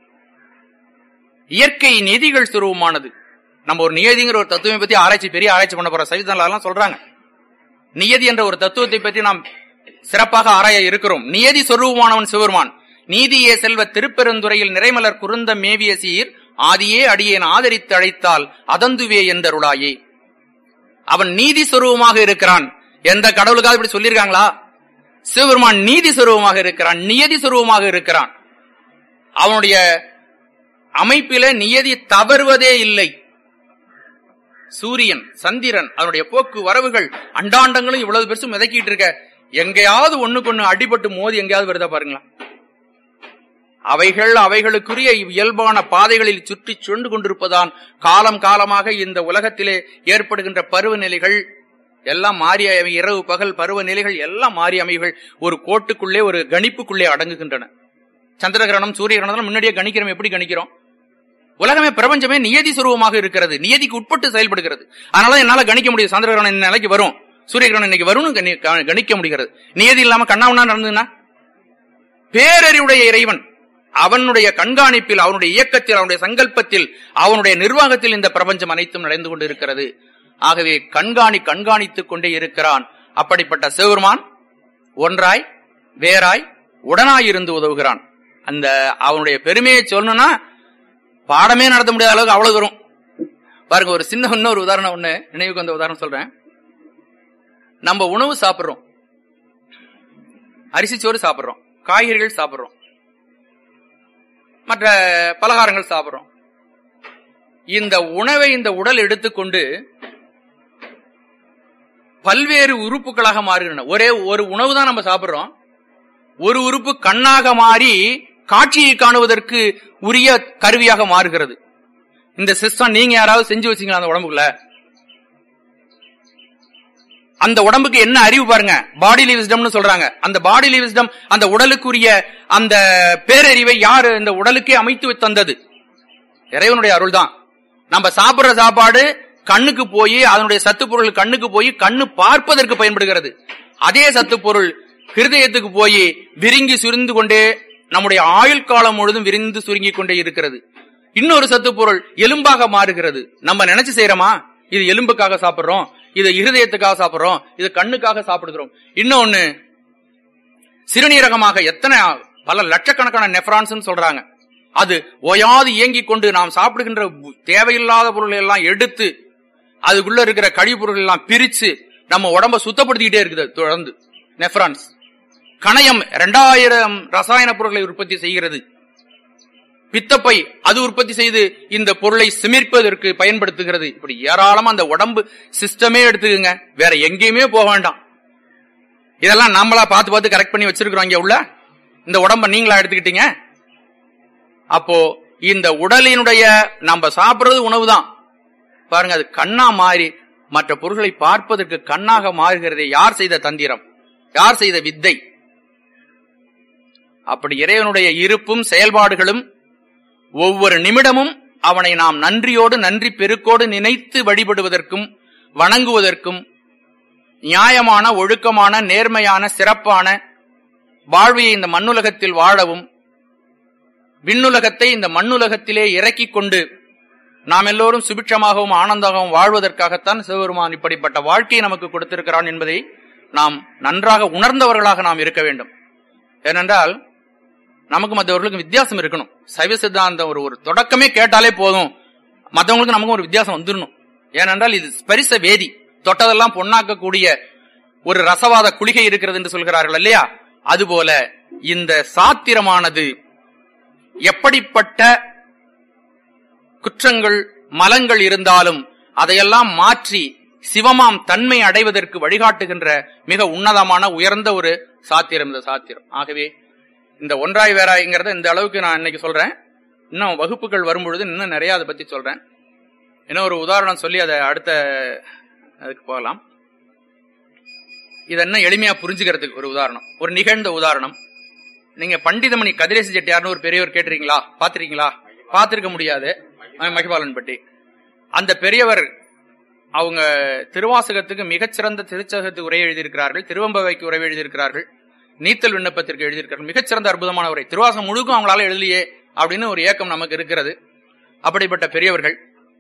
இயற்கை நிதிகள் சுரூபமானது நம்ம ஒரு நியதிங்கிற ஒரு தத்துவம் பத்தி ஆராய்ச்சி பெரிய ஆராய்ச்சி பண்ண போற சவிதெல்லாம் சொல்றாங்க நியதி என்ற ஒரு தத்துவத்தை பற்றி நாம் சிறப்பாக ஆராய இருக்கிறோம் நியதி சொரூபமானவன் சிவருமான் நீதியே செல்வ திருப்பெருந்துறையில் நிறைமலர் குருந்த மேவிய சீர் ஆதியே அடியேன் ஆதரித்து அழைத்தால் அதந்துவே என்றருளாயே அவன் நீதி சொரூபமாக இருக்கிறான் எந்த கடவுளுக்காக இப்படி சொல்லியிருக்காங்களா சிவபெருமான் நீதி சொரூபமாக இருக்கிறான் நியதி சொரூபமாக இருக்கிறான் அவனுடைய அமைப்பில நியதி தவறுவதே இல்லை சூரியன் சந்திரன் அதனுடைய போக்கு வரவுகள் அண்டாண்டங்களும் இவ்வளவு பெருசு மிதக்கிட்டு இருக்க எங்கேயாவது ஒண்ணுக்கு ஒண்ணு அடிபட்டு மோதி எங்கேயாவது வருதா பாருங்களா அவைகள் அவைகளுக்குரிய இயல்பான பாதைகளில் சுற்றி சுண்டு கொண்டிருப்பதான் காலம் காலமாக இந்த உலகத்திலே ஏற்படுகின்ற பருவநிலைகள் எல்லாம் மாறி அமை இரவு பகல் பருவநிலைகள் எல்லாம் மாறி அமைகள் ஒரு கோட்டுக்குள்ளே ஒரு கணிப்புக்குள்ளே அடங்குகின்றன சந்திரகிரகணம் சூரிய கிரகணம் முன்னாடியே கணிக்கிறோம் எப்படி கணிக்கிறோம் உலகமே பிரபஞ்சமே நியதி சுரூபமாக இருக்கிறது நியதிக்கு உட்பட்டு செயல்படுகிறது அதனால என்னால கணிக்க முடியும் சந்திரகிரகணம் இந்த நிலைக்கு வரும் சூரிய கிரகணம் இன்னைக்கு வரும்னு கணி- க- கணிக்க முடிகிறது நியதி இல்லாம கண்ணாமண்ணா நடந்ததுன்னா பேரறிவுடைய இறைவன் அவனுடைய கண்காணிப்பில் அவனுடைய இயக்கத்தில் அவனுடைய சங்கல்பத்தில் அவனுடைய நிர்வாகத்தில் இந்த பிரபஞ்சம் அனைத்தும் நடந்து கொண்டு இருக்கிறது ஆகவே கண்காணி கண்காணித்துக் கொண்டே இருக்கிறான் அப்படிப்பட்ட சிவபெருமான் ஒன்றாய் வேறாய் உடனாய் இருந்து உதவுகிறான் அந்த அவனுடைய பெருமையை சொல்லணும்னா பாடமே நடத்த முடியாத அளவுக்கு அவ்வளவு வரும் பாருங்க ஒரு சின்ன இன்னொரு உதாரணம் ஒண்ணு நினைவுக்கு வந்த உதாரணம் சொல்றேன் நம்ம உணவு சாப்பிடுறோம் அரிசி சோறு சாப்பிடுறோம் காய்கறிகள் சாப்பிடுறோம் மற்ற பலகாரங்கள் சாப்பிடுறோம் இந்த உணவை இந்த உடல் எடுத்துக்கொண்டு பல்வேறு உறுப்புகளாக மாறுகின்றன ஒரே ஒரு உணவு தான் நம்ம சாப்பிடுறோம் ஒரு உறுப்பு கண்ணாக மாறி காட்சியை காணுவதற்கு உரிய கருவியாக மாறுகிறது இந்த சிஸ்டம் நீங்க யாராவது செஞ்சு வச்சீங்களா அந்த உடம்புக்குள்ள அந்த உடம்புக்கு என்ன அறிவு பாருங்க பாடிலி விஸ்டம்னு சொல்றாங்க அந்த பாடிலி விஸ்டம் அந்த உடலுக்குரிய அந்த பேரறிவை யாரு இந்த உடலுக்கே அமைத்து தந்தது இறைவனுடைய அருள் தான் நம்ம சாப்பிடுற சாப்பாடு கண்ணுக்கு போய் அதனுடைய சத்து பொருள் கண்ணுக்கு போய் கண்ணு பார்ப்பதற்கு பயன்படுகிறது அதே சத்து பொருள் ஹிருதயத்துக்கு போய் விரிங்கி சுரிந்து கொண்டே நம்முடைய ஆயுள் காலம் முழுதும் விரிந்து சுருங்கிக் கொண்டே இருக்கிறது இன்னொரு சத்து பொருள் எலும்பாக மாறுகிறது நம்ம நினைச்சு செய்யறோமா இது எலும்புக்காக சாப்பிடுறோம் இது இருதயத்துக்காக சாப்பிடுறோம் இது கண்ணுக்காக சாப்பிடுகிறோம் இன்னொன்னு சிறுநீரகமாக எத்தனை பல லட்சக்கணக்கான நெஃப்ரான்ஸ் சொல்றாங்க அது ஓயாது இயங்கிக் கொண்டு நாம் சாப்பிடுகின்ற தேவையில்லாத பொருளை எல்லாம் எடுத்து அதுக்குள்ள இருக்கிற கழிவுப் பொருட்கள் எல்லாம் பிரிச்சு நம்ம உடம்ப சுத்தப்படுத்திக்கிட்டே இருக்குது அது தொடர்ந்து நெஃப்ரான்ஸ் கணையம் இரண்டாயிரம் ரசாயன பொருட்களை உற்பத்தி செய்கிறது பித்தப்பை அது உற்பத்தி செய்து இந்த பொருளை சிமிர்ப்பதற்கு பயன்படுத்துகிறது இப்படி ஏராளமா அந்த உடம்பு சிஸ்டமே எடுத்துக்கங்க வேற எங்கேயுமே போக வேண்டாம் இதெல்லாம் நாமளா பார்த்து பார்த்து கரெக்ட் பண்ணி வச்சிருக்கிறோம் இங்க உள்ள இந்த உடம்ப நீங்களா எடுத்துக்கிட்டீங்க அப்போ இந்த உடலினுடைய நம்ம சாப்பிடுறது உணவு தான் பாருங்க அது கண்ணா மாறி மற்ற பொருள்களை பார்ப்பதற்கு கண்ணாக மாறுகிறதே யார் செய்த தந்திரம் யார் செய்த வித்தை அப்படி இறைவனுடைய இருப்பும் செயல்பாடுகளும் ஒவ்வொரு நிமிடமும் அவனை நாம் நன்றியோடு நன்றி பெருக்கோடு நினைத்து வழிபடுவதற்கும் வணங்குவதற்கும் நியாயமான ஒழுக்கமான நேர்மையான சிறப்பான வாழ்வியை இந்த மண்ணுலகத்தில் வாழவும் விண்ணுலகத்தை இந்த மண்ணுலகத்திலே இறக்கிக் கொண்டு நாம் எல்லோரும் சுபிட்சமாகவும் ஆனந்தமாகவும் வாழ்வதற்காகத்தான் சிவபெருமான் இப்படிப்பட்ட வாழ்க்கையை நமக்கு கொடுத்திருக்கிறான் என்பதை நாம் நன்றாக உணர்ந்தவர்களாக நாம் இருக்க வேண்டும் ஏனென்றால் நமக்கு மற்றவர்களுக்கும் வித்தியாசம் இருக்கணும் சைவ சித்தாந்தம் ஒரு ஒரு தொடக்கமே கேட்டாலே போதும் மற்றவங்களுக்கு நமக்கும் ஒரு வித்தியாசம் வந்துடணும் ஏனென்றால் இது ஸ்பரிச வேதி தொட்டதெல்லாம் பொன்னாக்கக்கூடிய ஒரு ரசவாத குளிகை இருக்கிறது என்று சொல்கிறார்கள் இல்லையா அதுபோல இந்த சாத்திரமானது எப்படிப்பட்ட குற்றங்கள் மலங்கள் இருந்தாலும் அதையெல்லாம் மாற்றி சிவமாம் தன்மை அடைவதற்கு வழிகாட்டுகின்ற மிக உன்னதமான உயர்ந்த ஒரு சாத்திரம் இந்த சாத்திரம் ஆகவே இந்த ஒன்றாய் வேறாய்ங்கிறத இந்த அளவுக்கு நான் இன்னைக்கு சொல்றேன் இன்னும் வகுப்புகள் வரும்பொழுது இன்னும் நிறைய அதை பத்தி சொல்றேன் இன்னும் ஒரு உதாரணம் சொல்லி அதை அடுத்த அதுக்கு போகலாம் இதை இன்னும் எளிமையா புரிஞ்சுக்கிறதுக்கு ஒரு உதாரணம் ஒரு நிகழ்ந்த உதாரணம் நீங்க பண்டிதமணி கதிரேசி செட்டியார்னு ஒரு பெரியவர் கேட்டிருக்கீங்களா பாத்திருக்கீங்களா பார்த்திருக்க முடியாது மகிபாலன் பட்டி அந்த பெரியவர் அவங்க திருவாசகத்துக்கு மிகச்சிறந்த திருச்சகத்துக்கு உரை எழுதியிருக்கிறார்கள் திருவம்பவைக்கு உரை எழுதியிருக்கிறார்கள் நீத்தல் விண்ணப்பத்திற்கு எழுதியிருக்கிறார்கள் மிகச்சிறந்த அற்புதமான உரை திருவாசகம் முழுக்கும் அவங்களால எழுதியே அப்படின்னு ஒரு ஏக்கம் நமக்கு இருக்கிறது அப்படிப்பட்ட பெரியவர்கள்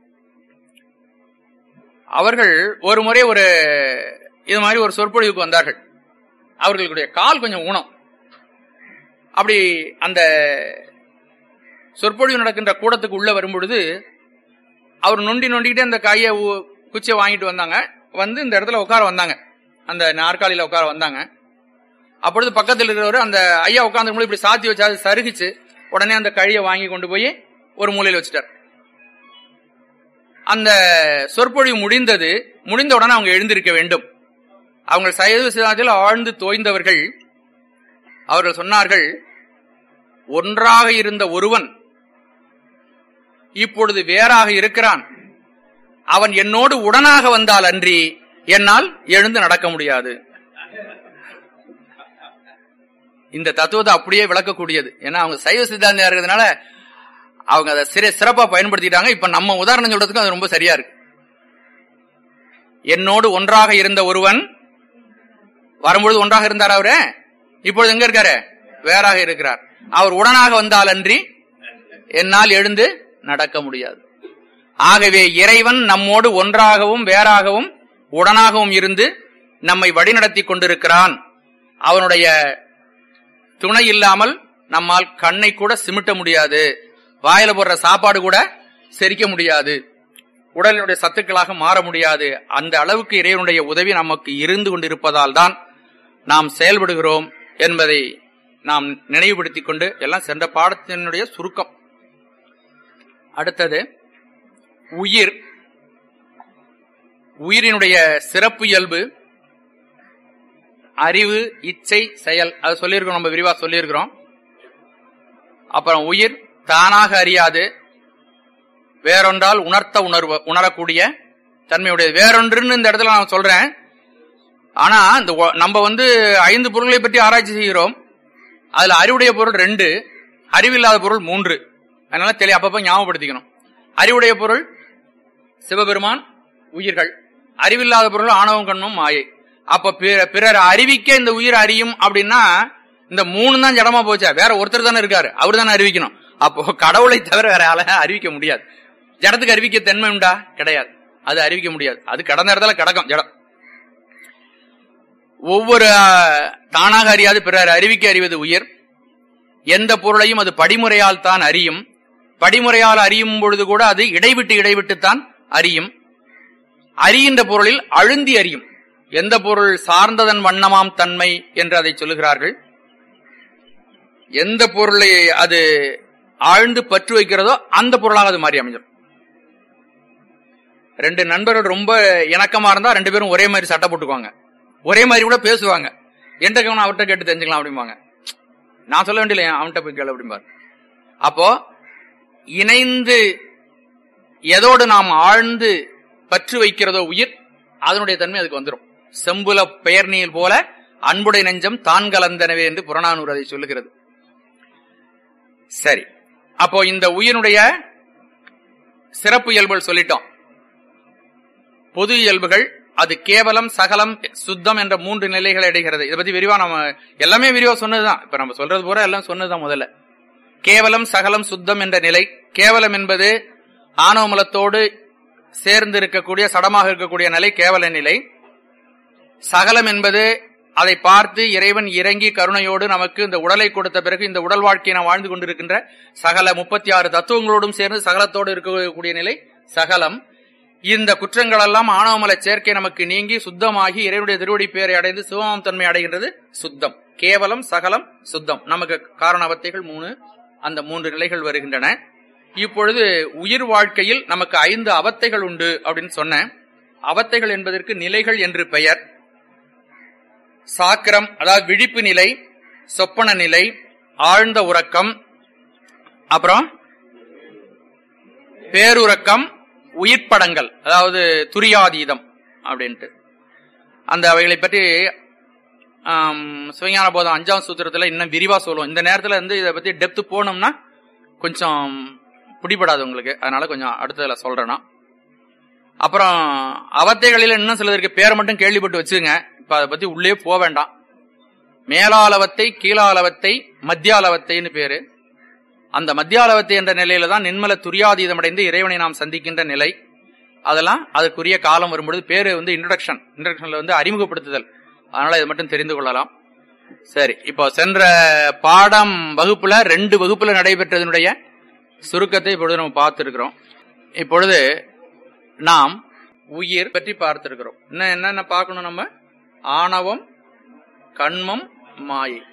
அவர்கள் ஒரு முறை ஒரு இது மாதிரி ஒரு சொற்பொழிவுக்கு வந்தார்கள் அவர்களுடைய கால் கொஞ்சம் ஊனம் அப்படி அந்த சொற்பொழிவு நடக்கின்ற கூடத்துக்கு உள்ள வரும்பொழுது அவர் நொண்டி நொண்டிக்கிட்டே அந்த கையை குச்சியை வாங்கிட்டு வந்தாங்க வந்து இந்த இடத்துல உட்கார வந்தாங்க அந்த நாற்காலியில உட்கார வந்தாங்க அப்பொழுது பக்கத்தில் இருக்கிறவர் அந்த ஐயா உட்கார்ந்து இப்படி சாத்தி வச்சா அது சருகிச்சு உடனே அந்த கழியை வாங்கி கொண்டு போய் ஒரு மூலையில் வச்சுட்டார் அந்த சொற்பொழிவு முடிந்தது முடிந்த உடனே அவங்க எழுந்திருக்க வேண்டும் அவங்க சைவ சிதாந்தத்தில் ஆழ்ந்து தோய்ந்தவர்கள் அவர்கள் சொன்னார்கள் ஒன்றாக இருந்த ஒருவன் இப்பொழுது வேறாக இருக்கிறான் அவன் என்னோடு உடனாக வந்தால் அன்றி என்னால் எழுந்து நடக்க முடியாது இந்த தத்துவத்தை அப்படியே விளக்கக்கூடியது ஏன்னா அவங்க சைவ சித்தாந்தம் இருக்கிறதுனால அவங்க அதை சிற சிறப்பா பயன்படுத்திட்டாங்க இப்ப நம்ம உதாரணம் சொல்றதுக்கு அது ரொம்ப சரியா இருக்கு என்னோடு ஒன்றாக இருந்த ஒருவன் வரும்பொழுது ஒன்றாக இருந்தார் அவரு இப்பொழுது எங்க இருக்காரு வேறாக இருக்கிறார் அவர் உடனாக வந்தால் அன்றி என்னால் எழுந்து நடக்க முடியாது ஆகவே இறைவன் நம்மோடு ஒன்றாகவும் வேறாகவும் உடனாகவும் இருந்து நம்மை வழிநடத்தி கொண்டிருக்கிறான் அவனுடைய துணை இல்லாமல் நம்மால் கண்ணை கூட சிமிட்ட முடியாது வாயில போடுற சாப்பாடு கூட செரிக்க முடியாது உடலினுடைய சத்துக்களாக மாற முடியாது அந்த அளவுக்கு இறைவனுடைய உதவி நமக்கு இருந்து கொண்டிருப்பதால் தான் நாம் செயல்படுகிறோம் என்பதை நாம் நினைவுபடுத்திக் கொண்டு எல்லாம் சென்ற பாடத்தினுடைய சுருக்கம் அடுத்தது உயிர் உயிரினுடைய சிறப்பு இயல்பு அறிவு இச்சை செயல் அது சொல்லியிருக்கோம் நம்ம விரிவா சொல்லியிருக்கிறோம் அப்புறம் உயிர் தானாக அறியாது வேறொன்றால் உணர்த்த உணர்வு உணரக்கூடிய தன்மையுடையது வேறொன்றுன்னு இந்த இடத்துல நான் சொல்றேன் ஆனா இந்த ஒ- நம்ம வந்து ஐந்து பொருள்களை பற்றி ஆராய்ச்சி செய்கிறோம் அதுல அறிவுடைய பொருள் ரெண்டு அறிவில்லாத பொருள் மூன்று அதனால தெளிய அப்பப்ப ஞாபகப்படுத்திக்கணும் அறிவுடைய பொருள் சிவபெருமான் உயிர்கள் அறிவில்லாத பொருள் ஆணவம் கண்ணும் மாயை அப்ப பிற- பிறர் அறிவிக்க இந்த உயிர் அறியும் அப்படின்னா இந்த மூணு தான் ஜடமா போச்சா வேற ஒருத்தர் தானே இருக்காரு அவர் தானே அறிவிக்கணும் அப்போ கடவுளை தவிர வேற ஆள அறிவிக்க முடியாது ஜடத்துக்கு அறிவிக்க தன்மை உண்டா கிடையாது அது அறிவிக்க முடியாது அது கடந்த இடத்துல கிடக்கும் ஜடம் ஒவ்வொரு அஹ், தானாக அறியாது பிறர் அறிவிக்க அறிவது உயிர் எந்த பொருளையும் அது படிமுறையால் தான் அறியும் படிமுறையால் அறியும் பொழுது கூட அது இடைவிட்டு இடைவிட்டுத்தான் அறியும் அறிகின்ற பொருளில் அழுந்தி அறியும் எந்த பொருள் சார்ந்ததன் வண்ணமாம் தன்மை என்று அதை சொல்லுகிறார்கள் எந்த பொருளை அது ஆழ்ந்து பற்று வைக்கிறதோ அந்த பொருளாக அது மாறி அமைஞ்சிடும் ரெண்டு நண்பர்கள் ரொம்ப இணக்கமா இருந்தா ரெண்டு பேரும் ஒரே மாதிரி சட்டை போட்டுக்குவாங்க ஒரே மாதிரி கூட பேசுவாங்க எந்த கவனம் அவர்கிட்ட கேட்டு தெரிஞ்சுக்கலாம் அப்படிம்பாங்க நான் சொல்ல வேண்டியல அவன்கிட்ட போய் கேளு அப்படிம்பாரு அப்போ இணைந்து எதோடு நாம் ஆழ்ந்து பற்று வைக்கிறதோ உயிர் அதனுடைய தன்மை அதுக்கு வந்துடும் செம்புல பெயர் நீர் போல அன்புடை நெஞ்சம் தான் கலந்தனவே என்று புறநானூறு அதை சொல்லுகிறது சரி அப்போ இந்த உயிரினுடைய சிறப்பு இயல்புகள் சொல்லிட்டோம் பொது இயல்புகள் அது கேவலம் சகலம் சுத்தம் என்ற மூன்று நிலைகளை அடைகிறது இதை பத்தி விரிவா நம்ம எல்லாமே விரிவா சொன்னதுதான் இப்ப நம்ம சொல்றது பூரா எல்லாம் சொன்னதுதான் முதல்ல கேவலம் சகலம் சுத்தம் என்ற நிலை கேவலம் என்பது ஆணவமலத்தோடு சேர்ந்து இருக்கக்கூடிய சடமாக இருக்கக்கூடிய நிலை கேவல நிலை சகலம் என்பது அதை பார்த்து இறைவன் இறங்கி கருணையோடு நமக்கு இந்த உடலை கொடுத்த பிறகு இந்த உடல் வாழ்க்கையை நாம் வாழ்ந்து கொண்டிருக்கின்ற சகல முப்பத்தி ஆறு தத்துவங்களோடும் சேர்ந்து சகலத்தோடு இருக்கக்கூடிய நிலை சகலம் இந்த குற்றங்கள் எல்லாம் ஆணவமல சேர்க்கை நமக்கு நீங்கி சுத்தமாகி இறைவனுடைய திருவடி பேரை அடைந்து சிவமாம் தன்மை அடைகின்றது சுத்தம் கேவலம் சகலம் சுத்தம் நமக்கு காரண அவத்தைகள் மூணு அந்த மூன்று நிலைகள் வருகின்றன இப்பொழுது உயிர் வாழ்க்கையில் நமக்கு ஐந்து அவத்தைகள் உண்டு அப்படின்னு சொன்னேன் அவத்தைகள் என்பதற்கு நிலைகள் என்று பெயர் சாக்கிரம் அதாவது விழிப்பு நிலை சொப்பன நிலை ஆழ்ந்த உறக்கம் அப்புறம் பேருறக்கம் உயிர்ப்படங்கள் அதாவது துரியாதீதம் அப்படின்ட்டு அந்த அவைகளை பற்றி ஆம், சிவஞான போதம் அஞ்சாம் சூத்திரத்துல இன்னும் விரிவா சொல்லுவோம் இந்த நேரத்துல இருந்து இதை பத்தி டெப்த் போனோம்னா கொஞ்சம் பிடிபடாது உங்களுக்கு அதனால கொஞ்சம் அடுத்ததுல சொல்றேன் நான். அப்புறம் அவத்தைகளில் இன்னும் சிலதற்கு பேரை மட்டும் கேள்விப்பட்டு வச்சுங்க இப்ப அதை பத்தி உள்ளே போக வேண்டாம் மேலாளவத்தை கீழாளவத்தை மத்தியாளவத்தைன்னு பேரு அந்த மத்தியாளவத்தை என்ற நிலையில தான் நின்மல துரியாதீதம் அடைந்து இறைவனை நாம் சந்திக்கின்ற நிலை அதெல்லாம் அதுக்குரிய காலம் வரும்பொழுது பேரு வந்து இன்ட்ரடக்ஷன் இன்ட்ரடக்ஷன்ல வந்து அறிமுகப்படுத்துதல் அதனால இதை மட்டும் தெரிந்து கொள்ளலாம் சரி இப்போ சென்ற பாடம் வகுப்புல ரெண்டு வகுப்புல நடைபெற்றதனுடைய சுருக்கத்தை இப்பொழுது நம்ம பார்த்திருக்கிறோம் இப்பொழுது நாம் உயிர் பற்றி பார்த்திருக்கிறோம் இன்னும் என்னென்ன பார்க்கணும் நம்ம ஆணவம் கண்மம் மாயை